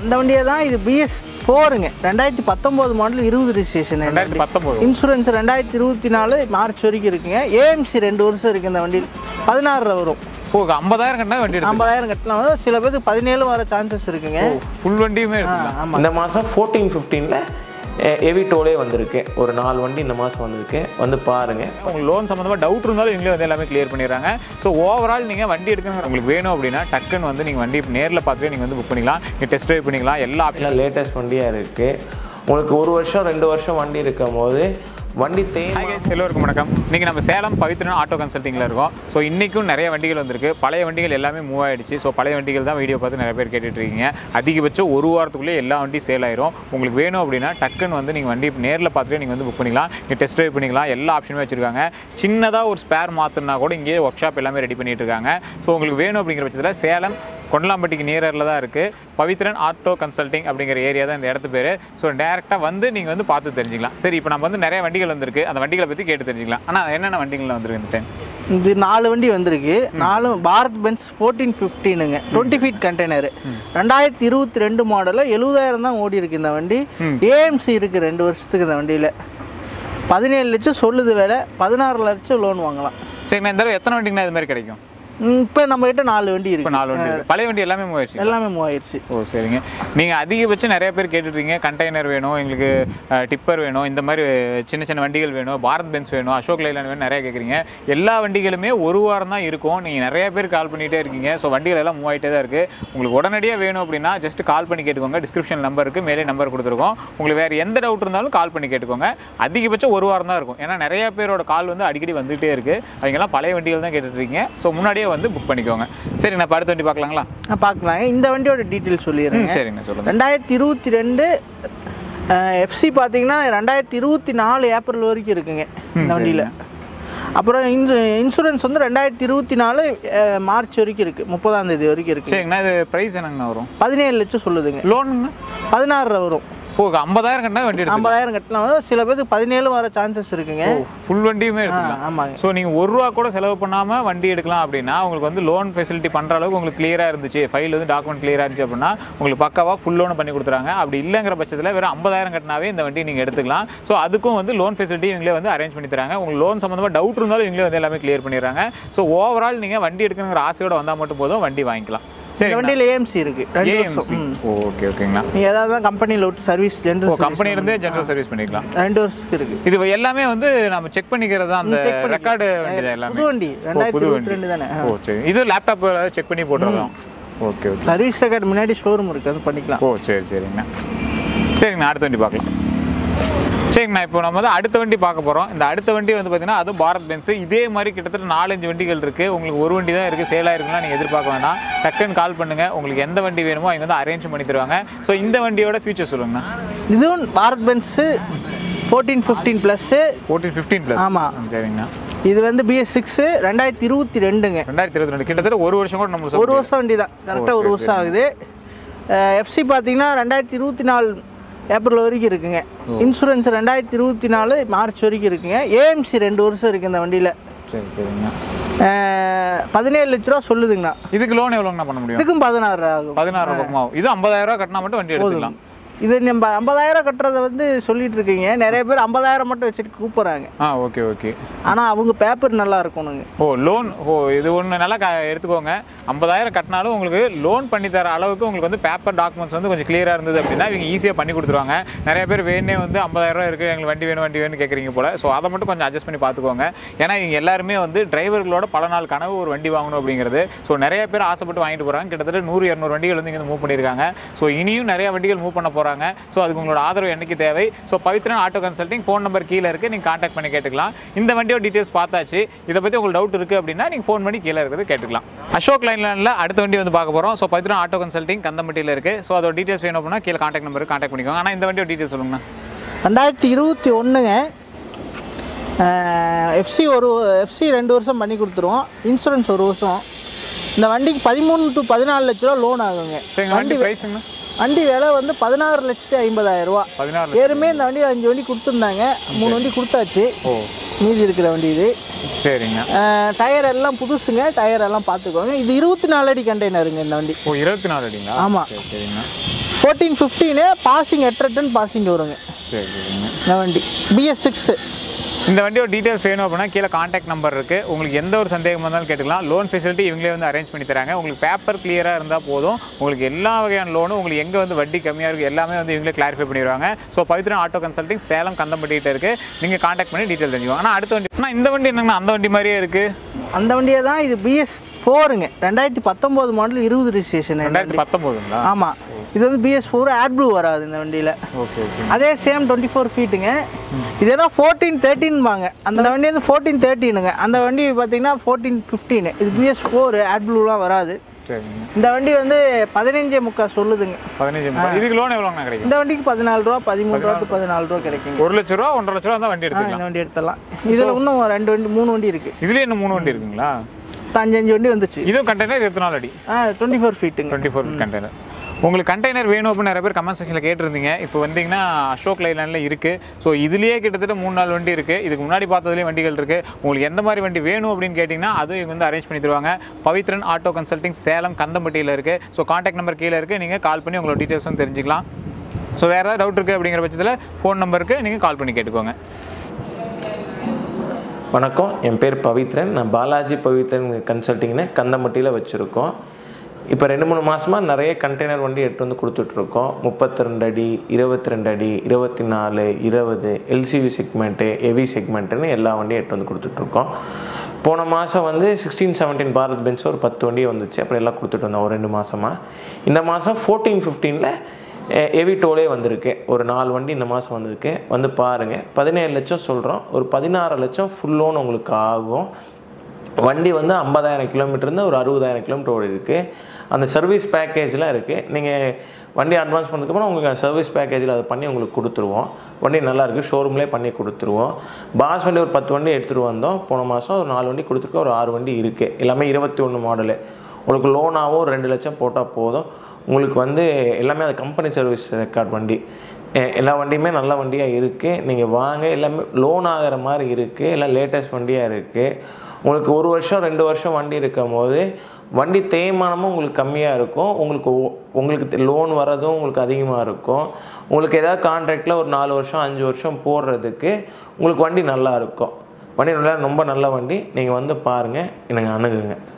இந்த வண்டியை தான் இது பிஎஸ் ஃபோருங்க ரெண்டாயிரத்தி பத்தொம்போது மாடல் இருபது ரிஜிஸ்ட்ரேஷன் ரெண்டாயிரத்தி பத்தொம்போது இன்சூரன்ஸ் ரெண்டாயிரத்தி இருபத்தி நாலு மார்ச் வரைக்கும் இருக்குங்க ஏஎம்சி ரெண்டு வருஷம் இருக்குது இந்த வண்டியில் பதினாறு வரும் ஓ ஐம்பதாயிரம் கட்டினா வண்டி எடுத்து ஐம்பதாயிரம் கட்டலாம் வரும் சில பேருக்கு பதினேழு வர சான்சஸ் இருக்குங்க ஃபுல் வண்டியுமே எடுத்துக்கலாம் ஆமாம் இந்த மாதம் ஃபோர்டீன் ஃபிஃப்டீனில் ஹெவி டோலே வந்திருக்கு ஒரு நாலு வண்டி இந்த மாதம் வந்திருக்கு வந்து பாருங்கள் உங்களுக்கு லோன் சம்மந்தமாக டவுட் இருந்தாலும் இவங்களே வந்து எல்லாமே கிளியர் பண்ணிடுறாங்க ஸோ ஓவரால் நீங்கள் வண்டி எடுக்கணும் உங்களுக்கு வேணும் அப்படின்னா டக்குன்னு வந்து நீங்கள் வண்டி நேரில் பார்த்துட்டு நீங்கள் வந்து புக் பண்ணிக்கலாம் நீங்கள் டெஸ்ட் ட்ரைவ் பண்ணிக்கலாம் எல்லா ஆப்ஷன் எல்லாம் லேட்டஸ்ட் வண்டியாக இருக்குது உங்களுக்கு ஒரு வருஷம் ரெண்டு வருஷம் வண்டி இருக்கும் போது வண்டி தேய்மா ஹாய் guys, எல்லோருக்கும் வணக்கம் இன்றைக்கி நம்ம சேலம் பவித்ரன் ஆட்டோ கன்சல்ட்டிங்கில் இருக்கோம் ஸோ இன்றைக்கும் நிறைய வண்டிகள் வந்திருக்கு பழைய வண்டிகள் எல்லாமே மூவ் ஆயிடுச்சு ஸோ பழைய வண்டிகள் தான் வீடியோ பார்த்து நிறைய பேர் கேட்டுட்டு இருக்கீங்க அதிகபட்சம் ஒரு வாரத்துக்குள்ளே எல்லா வண்டியும் சேல் ஆயிரும் உங்களுக்கு வேணும் அப்படின்னா டக்குன்னு வந்து நீங்கள் வண்டி நேரில் பார்த்துட்டு நீங்கள் வந்து புக் பண்ணிக்கலாம் நீங்கள் டெஸ்ட் ட்ரைவ் பண்ணிக்கலாம் எல்லா ஆப்ஷனுமே வச்சுருக்காங்க சின்னதாக ஒரு ஸ்பேர் மாற்றினா கூட இங்கேயே ஒர்க் ஷாப் எல்லாமே ரெடி பண்ணிட்டு இருக்காங்க ஸோ உங்களுக்கு வேணும் அப்படிங்கிற பட்சத்தில் சேலம் கொண்டலாம்பட்டிக்கு நியரில் தான் இருக்குது பவித்ரன் ஆட்டோ கன்சல்ட்டிங் அப்படிங்கிற ஏரியா தான் இந்த இடத்து பேர் ஸோ டேரெக்டாக வந்து நீங்கள் வந்து பார்த்து தெரிஞ்சுக்கலாம் சரி இப்போ நம்ம வந்து நிறைய வண்டிகள் வந்திருக்கு அந்த வண்டிகளை பற்றி கேட்டு தெரிஞ்சுக்கலாம் ஆனால் என்னென்ன வண்டிகள் வந்திருக்கு இந்த டைம் இது நாலு வண்டி வந்திருக்கு நாலும் பாரத் பென்ஸ் ஃபோர்டீன் ஃபிஃப்டீனுங்க டுவெண்ட்டி ஃபீட் கண்டெய்னர் ரெண்டாயிரத்தி இருபத்தி ரெண்டு மாடலில் எழுபதாயிரம் தான் ஓடி இருக்கு இந்த வண்டி ஏஎம்சி இருக்குது ரெண்டு வருஷத்துக்கு இந்த வண்டியில் பதினேழு லட்சம் சொல்லுது வேலை பதினாறு லட்சம் லோன் வாங்கலாம் சரிண்ணா இந்த தடவை எத்தனை வண்டிங்கண்ணா இது மாதிரி கிடைக்கும் இப்போ நம்ம கிட்ட நாலு வண்டி இப்போ இருக்கு நாலு வண்டி இருக்கு. பழைய வண்டி எல்லாமே மூவாயிடுச்சு எல்லாமே மூவாயிருச்சு ஓ சரிங்க நீங்கள் அதிகபட்சம் நிறைய பேர் கேட்டுட்ருக்கீங்க கண்டெய்னர் வேணும் எங்களுக்கு டிப்பர் வேணும் இந்த மாதிரி சின்ன சின்ன வண்டிகள் வேணும் பாரத் பென்ஸ் வேணும் அசோக் லைலாண்ட் வேணும் நிறைய கேட்குறீங்க எல்லா வண்டிகளுமே ஒரு வாரம் தான் இருக்கும் நீங்கள் நிறைய பேர் கால் பண்ணிகிட்டே இருக்கீங்க ஸோ வண்டிகள் எல்லாம் மூவ் ஆகிட்டே தான் இருக்குது உங்களுக்கு உடனடியாக வேணும் அப்படின்னா ஜஸ்ட் கால் பண்ணி கேட்டுக்கோங்க டிஸ்கிரிப்ஷன் நம்பருக்கு மேலே நம்பர் கொடுத்துருக்கோம் உங்களுக்கு வேறு எந்த டவுட் இருந்தாலும் கால் பண்ணி கேட்டுக்கோங்க அதிகபட்சம் ஒரு வாரம் தான் இருக்கும் ஏன்னா நிறைய பேரோட கால் வந்து அடிக்கடி வந்துகிட்டே இருக்குது அவங்கெல்லாம் பழைய வண்டிகள் தான் கேட்டுட்ருக்கீங்க ஸோ முன்னாடியே வந்து புக் பண்ணிக்கோங்க சரி நான் அடுத்த வண்டி பார்க்கலாங்களா நான் பார்க்கலாங்க இந்த வண்டியோட டீட்டெயில் சொல்லிடுறேன் ம் சரிங்க சொல்லுங்கள் ரெண்டாயிரத்தி இருபத்தி ரெண்டு எஃப்சி பார்த்தீங்கன்னா ரெண்டாயிரத்தி இருபத்தி நாலு ஏப்ரல் வரைக்கும் இருக்குங்க இந்த வண்டியில் அப்புறம் இன்சு இன்சூரன்ஸ் வந்து ரெண்டாயிரத்தி இருபத்தி நாலு அஹ், மார்ச் வரைக்கும் இருக்குது முப்பதாம் தேதி வரைக்கும் இருக்குது சரிங்கண்ணா இது ப்ரைஸ் என்னங்கண்ணா வரும் பதினேழு லட்சம் சொல்லுதுங்க லோனுங்கண்ணா பதினாறு வரும் ஓ ஐம்பதாயிரம் கட்டினா வண்டி எடுத்து ஐம்பதாயிரம் கட்டலாம் வரும். சில பேருக்கு பதினேழு வர சான்சஸ் இருக்குங்க ஃபுல் வண்டியுமே ஆ, எடுத்துக்கலாம் ஆமாங்க ஸோ நீங்கள் ஒரு ரூபா கூட செலவு பண்ணாமல் வண்டி எடுக்கலாம் அப்படின்னா உங்களுக்கு வந்து லோன் ஃபெசிலிட்டி பண்ணுற அளவுக்கு உங்களுக்கு கிளியராக இருந்துச்சு ஃபைல் வந்து டாக்குமெண்ட் கிளியராக இருந்துச்சு அப்படின்னா உங்களுக்கு பக்காவாக ஃபுல் லோன் பண்ணி கொடுத்துறாங்க அப்படி இல்லைங்கிற பட்சத்தில் வெறும் ஐம்பதாயிரம் கட்டினாவே இந்த வண்டி நீங்கள் எடுத்துக்கலாம் ஸோ அதுக்கும் வந்து லோன் ஃபெசிலிட்டி இவங்களே வந்து அரேஞ்ச் பண்ணி தராங்க உங்களுக்கு லோன் சம்மந்தமாக டவுட் இருந்தாலும் இவங்களே வந்து எல்லாமே கிளியர் பண்ணிடுறாங்க ஸோ ஓவரால் நீங்கள் வண்டி எடுக்கணுங்கிற ஆசையோட வந்தால் மட்டும் போதும் வண்டி வாங்கிக்கலாம் இந்த சரி வண்டியில் ஏஎம்சி இருக்குது ரெண்டு வருஷம் ம். ஓகே ஓகேங்கண்ணா நீங்கள் ஏதாவது தான் கம்பெனியில் விட்டு சர்வீஸ் ஓ ஜென்ரல் கம்பெனிலேருந்தே ஜென்ரல் சர்வீஸ் பண்ணிக்கலாம் ரெண்டு வருஷத்துக்கு இருக்குது இது எல்லாமே வந்து நம்ம செக் பண்ணிக்கிறது தான் அந்த check பண்ணிக்கலாம். ரெக்கார்டு வண்டி தான் எல்லாமே புது வண்டி ஓ, ரெண்டாயிரத்தி புது இருபத்தி வண்டி ரெண்டு தானே ஓ சரி இது லேப்டாப் செக் பண்ணி போட்டுருக்கோம் ஓகே ஓகே சர்வீஸ் ரெக்கார்ட் முன்னாடி ஷோரூம் இருக்குது அது பண்ணிக்கலாம் ஓ சரி சரிங்கண்ணா சரிங்கண்ணா அடுத்த வண்டி பார்க்கலாம் சரிங்கண்ணா இப்போ நம்ம வந்து அடுத்த வண்டி பார்க்க போகிறோம் இந்த அடுத்த வண்டி வந்து பார்த்தீங்கன்னா அது பாரத் பென்ஸ் இதே மாதிரி கிட்டத்தட்ட நாலஞ்சு வண்டிகள் இருக்குது உங்களுக்கு ஒரு வண்டி தான் இருக்குது சேலாக இருக்குன்னா நீங்கள் எதிர்பார்க்க வேண்டாம் டக்குன்னு கால் பண்ணுங்கள் உங்களுக்கு எந்த வண்டி வேணுமோ அவங்க வந்து அரேஞ்ச் பண்ணி தருவாங்க ஸோ இந்த வண்டியோட ஃபியூச்சர் சொல்லுங்கண்ணா இதுவும் Bharat Benz fourteen fifteen plus fourteen fifteen plus ஆமா. சரிங்கண்ணா இது வந்து பிஎஸ் சிக்ஸு ரெண்டாயிரத்தி இருபத்தி ரெண்டுங்க ரெண்டாயிரத்தி இருபத்தி ரெண்டு கிட்டத்தட்ட ஒரு வருஷம் கூட நம்மளுக்கு ஒரு வருஷம் வண்டி தான் கரெக்டாக ஒரு சரி, வருஷம் ஆகுது எஃப்சி பார்த்தீங்கன்னா ரெண்டாயிரத்தி இருபத்தி நாலு ஏப்ரல் வரைக்கும் இருக்குங்க இன்சூரன்ஸ் ரெண்டாயிரத்தி இருபத்தி நாலு மார்ச் வரைக்கும் இருக்குங்க ஏஎம்சி ரெண்டு வருஷம் இருக்குது இந்த வண்டியில் சரி சரிங்கண்ணா பதினேழு லட்ச ரூபா சொல்லுதுங்கண்ணா இதுக்கு லோன் எவ்வளோங்கண்ணா பண்ண முடியும் இதுக்கும் பதினாறு ஆகும் பதினாறு பக்கமா ஆகும். இது ஐம்பதாயிரம் ரூபாய் கட்டினா மட்டும் வண்டி எடுத்துக்கலாம் இது நம்ம ஐம்பதாயிரம் கட்டுறத வந்து சொல்லிட்டு இருக்கீங்க நிறைய பேர் ஐம்பதாயிரம் மட்டும் வச்சுட்டு கூப்பிட்றாங்க ஆ ஓகே ஓகே ஆனால் அவங்க பேப்பர் நல்லா இருக்கணுங்க ஓ லோன் ஓ இது ஒன்று நல்லா க எடுத்துக்கோங்க ஐம்பதாயிரம் கட்டினாலும் உங்களுக்கு லோன் பண்ணி தர அளவுக்கு உங்களுக்கு வந்து பேப்பர் டாக்குமெண்ட்ஸ் வந்து கொஞ்சம் கிளியராக இருந்தது அப்படின்னா இவங்க ஈஸியாக பண்ணி கொடுத்துருவாங்க நிறைய பேர் வேணே வந்து ஐம்பதாயிரம் ரூபாய் இருக்குது எங்களுக்கு வண்டி வேணும் வண்டி வேணும்னு கேட்குறீங்க போல ஸோ அதை மட்டும் கொஞ்சம் அட்ஜஸ்ட் பண்ணி பார்த்துக்கோங்க ஏன்னா இவங்க எல்லாருமே வந்து டிரைவர்களோட பல நாள் கனவு ஒரு வண்டி வாங்கணும் அப்படிங்கிறது ஸோ நிறைய பேர் ஆசைப்பட்டு வாங்கிட்டு போகிறாங்க கிட்டத்தட்ட நூறு இரநூறு வண்டிகள் வந்து இங்கே மூவ் பண்ணியிருக்காங்க ஸோ இனியும் நிறைய வண்டிகள் மூவ் பண்ண போகிறாங்க ஸோ அதுக்கு உங்களோட ஆதரவு என்னைக்கு தேவை so Pavithran auto consulting phone number கீழே இருக்குது நீங்கள் காண்டாக்ட் பண்ணி கேட்டுக்கலாம் இந்த வண்டியோட டீட்டெயில்ஸ் பார்த்தாச்சு இதை பற்றி உங்களுக்கு டவுட் இருக்குது அப்படின்னா நீங்கள் ஃபோன் பண்ணி கீழே இருக்கிறது கேட்டுக்கலாம் அசோக் லைன்ல அடுத்த வண்டி வந்து பார்க்க போகிறோம் ஸோ பவித்ரன் ஆட்டோ கன்சல்டிங் கந்தம்பட்டியில் இருக்குது ஸோ அதோட டீட்டெயில்ஸ் வேணும் அப்படின்னா கீழே காண்டாக்ட் நம்பர் காண்டாக்ட் பண்ணிக்கோங்க ஆனால் இந்த வண்டியோட டீட்டெயில்ஸ் சொல்லுங்கண்ணா ரெண்டாயிரத்தி இருபத்தி ஒன்றுங்க எஃப்சி ஒரு எஃப்சி ரெண்டு வருஷம் பண்ணி கொடுத்துருவோம் இன்சூரன்ஸ் ஒரு வருஷம் இந்த வண்டிக்கு பதிமூணு டு பதினாலு லட்ச ரூபா லோன் ஆகுங்க சரிங்க வண்டி ப்ரைஸுங்கண்ணா வண்டி விலை வந்து பதினாறு லட்சத்தி ஐம்பதாயிரம் ரூபா பதினாறு ஏறுமே இந்த வண்டியில் அஞ்சு வண்டி கொடுத்துருந்தாங்க மூணு வண்டி கொடுத்தாச்சு ஓ மீதி இருக்கிற வண்டி இது சரிங்க அஹ், டயர் எல்லாம் புதுசுங்க டயர் எல்லாம் பார்த்துக்கோங்க இது இருபத்தி நாலு அடி கண்டெய்னருங்க இந்த வண்டி ஓ இருபத்தி நாலு அடிங்களா ஆமா. சரி சரிங்கண்ணா ஃபோர்டீன் ஃபிஃப்டீனு பாசிங் எட்டு டன் பாசிங் வருங்க சரி சரிங்க இந்த வண்டி பிஎஸ் சிக்ஸு இந்த வண்டியோட டீட்டெயில்ஸ் வேணும் அப்படின்னா கீழே காண்டாக்ட் நம்பர் இருக்குது உங்களுக்கு எந்த ஒரு சந்தேகமாக இருந்தாலும் கேட்டுக்கலாம் லோன் ஃபெசிலிட்டி இவங்களே வந்து அரேஞ்ச் பண்ணி தராங்க உங்களுக்கு பேப்பர் கிளியராக இருந்தால் போதும் உங்களுக்கு எல்லா வகையான லோனும் உங்களுக்கு எங்கே வந்து வட்டி கம்மியாக இருக்குது எல்லாமே வந்து இவங்களே கிளாரிஃபை பண்ணிடுவாங்க so Pavithran auto consulting Salem கந்தம்பட்டிகிட்ட இருக்குது நீங்கள் காண்டாக்ட் பண்ணி டீட்டெயில் தெரிஞ்சுக்கோங்க ஆனால் அடுத்த வண்டி ஆனால் இந்த வண்டி என்னங்கன்னா அந்த வண்டி மாதிரியே இருக்குது அந்த வண்டியை தான் இது பிஎஸ் ஃபோருங்க ரெண்டாயிரத்தி பத்தொம்போது மாடல் இருபது ரிஜிஸ்ட்ரேஷன் ரெண்டாயிரத்தி பத்தொம்போதுங்களா ஆமாம் இது வந்து பிஎஸ் ஃபோர் ஆட் ப்ளூ வராது இந்த வண்டியில் ஓகே ஓகே அதே சேம் டுவெண்ட்டி ஃபோர் ஃபீட்டுங்க இதெல்லாம் ஃபோர்டீன் தேர்ட்டின்பாங்க அந்த வண்டி வந்து ஃபோர்டீன் தேர்ட்டினுங்க அந்த வண்டி பார்த்தீங்கன்னா ஃபோர்டீன் ஃபிஃப்டீனு இது பிஎஸ் ஃபோர் ஆட் ப்ளூலாம் வராது சரிங்க இந்த வண்டி வந்து பதினஞ்சே முக்கால் சொல்லுதுங்க பதினஞ்சு நிமிஷம். இதுக்கு லோன் எவ்வளோங்கண்ணா கிடைக்கும் இந்த வண்டிக்கு பதினாலு ரூபா பதிமூணு ரூபா to பதினாலு ரூபா கிடைக்குங்க ஒரு லட்ச ரூபா ஒன்றரை லட்ச ரூபா தான் வண்டி ஆ, எடுத்துக்கலாம் இந்த வண்டி எடுத்துடலாம் இதில் இன்னும் ரெண்டு வண்டி மூணு வண்டி இருக்குது இதுலேயே இன்னும் மூணு வண்டி இருக்குங்களா அஞ்சு அஞ்சு வண்டி வந்துச்சு இதுவும் கண்டெய்னர் இருபத்தி நாலு அடி ஆ டுவெண்ட்டி ஃபோர் ஃபீட்டுங்க டுவெண்ட்டி ஃபோர் கண்டெய்னர் உங்களுக்கு கண்டெய்னர் வேணும் அப்படின்னு நிறைய பேர் கமெண்ட் செக்ஷனில் கேட்டிருந்தீங்க இப்போ வந்தீங்கன்னா அசோக் லைலாண்டில் இருக்குது ஸோ இதுலேயே கிட்டத்தட்ட மூணு நாலு வண்டி இருக்குது இதுக்கு முன்னாடி பார்த்ததுலேயும் வண்டிகள் இருக்குது உங்களுக்கு எந்த மாதிரி வண்டி வேணும் அப்படின்னு கேட்டிங்கன்னா அது இவங்க வந்து அரேஞ்ச் பண்ணி தருவாங்க பவித்ரன் ஆட்டோ கன்சல்டிங் சேலம் கந்தம்பட்டியில் இருக்குது ஸோ காண்டாக்ட் நம்பர் கீழே இருக்குது நீங்கள் கால் பண்ணி உங்களோட டீட்டெயில்ஸும் தெரிஞ்சுக்கலாம் ஸோ வேறு ஏதாவது டவுட் இருக்குது அப்படிங்கிற பட்சத்தில் ஃபோன் நம்பருக்கு நீங்கள் கால் பண்ணி கேட்டுக்கோங்க வணக்கம் என் பேர் பவித்ரன் நான் பாலாஜி பவித்ரன் கன்சல்ட்டிங்னு கந்தம்பட்டியில் வச்சுருக்கோம் இப்போ ரெண்டு மூணு மாதமாக நிறைய கண்டெய்னர் வண்டி எடுத்து வந்து கொடுத்துட்ருக்கோம் முப்பத்தி ரெண்டு அடி இருபத்தி ரெண்டு அடி இருபத்தி நாலு இருபது எல்சிவி செக்மெண்ட்டு ஹெவி செக்மெண்ட்டுன்னு எல்லா வண்டியும் எடுத்து வந்து கொடுத்துட்ருக்கோம் போன மாதம் வந்து சிக்ஸ்டீன் செவன்டீன் பாரத் பென்ஸ் ஒரு பத்து வண்டி வந்துச்சு அப்புறம் எல்லாம் கொடுத்துட்டு வந்தோம் ஒரு ரெண்டு மாதமாக இந்த மாதம் ஃபோர்டீன் ஃபிஃப்டீனில் ஹெவி டோலே வந்திருக்கு ஒரு நாலு வண்டி இந்த மாதம் வந்திருக்கு வந்து பாருங்கள் பதினேழு லட்சம் சொல்கிறோம் ஒரு பதினாறு லட்சம் ஃபுல் லோன் உங்களுக்கு ஆகும் வண்டி வந்து ஐம்பதாயிரம் கிலோமீட்டர்ந்து ஒரு அறுபதாயிரம் கிலோமீட்டர் ஓடி இருக்குது அந்த சர்வீஸ் பேக்கேஜ்லாம் இருக்குது நீங்கள் வண்டி அட்வான்ஸ் பண்ணதுக்கப்புறம் உங்களுக்கு சர்வீஸ் பேக்கேஜில் அதை பண்ணி உங்களுக்கு கொடுத்துருவோம் வண்டி நல்லா இருக்குது ஷோரூம்லேயே பண்ணி கொடுத்துருவோம் பாஸ் வண்டி ஒரு பத்து வண்டி எடுத்துகிட்டு வந்தோம் போன மாதம் ஒரு நாலு வண்டி கொடுத்துருக்கோம் ஒரு ஆறு வண்டி இருக்குது எல்லாமே இருபத்தி ஒன்று மாடலு உங்களுக்கு லோனாகவும் ஒரு ரெண்டு லட்சம் போட்டால் போதும் உங்களுக்கு வந்து எல்லாமே அது கம்பெனி சர்வீஸ் ரெக்கார்ட் வண்டி எ- எல்லா வண்டியுமே நல்ல வண்டியாக இருக்குது நீங்கள் வாங்க எல்லாமே லோன் ஆகிற மாதிரி இருக்குது எல்லாம் லேட்டஸ்ட் வண்டியாக இருக்குது உங்களுக்கு ஒரு வருஷம் ரெண்டு வருஷம் வண்டி இருக்கும் போது வண்டி தேய்மானமும் உங்களுக்கு கம்மியாக இருக்கும் உங்களுக்கு ஒ- உங்களுக்கு லோன் வர்றதும் உங்களுக்கு அதிகமாக இருக்கும் உங்களுக்கு ஏதாவது கான்ட்ராக்டில் ஒரு நாலு வருஷம் அஞ்சு வருஷம் போடுறதுக்கு உங்களுக்கு வண்டி நல்லா இருக்கும் வண்டி நல்லா ரொம்ப நல்ல வண்டி நீங்கள் வந்து பாருங்கள் எனக்கு அணுகுங்க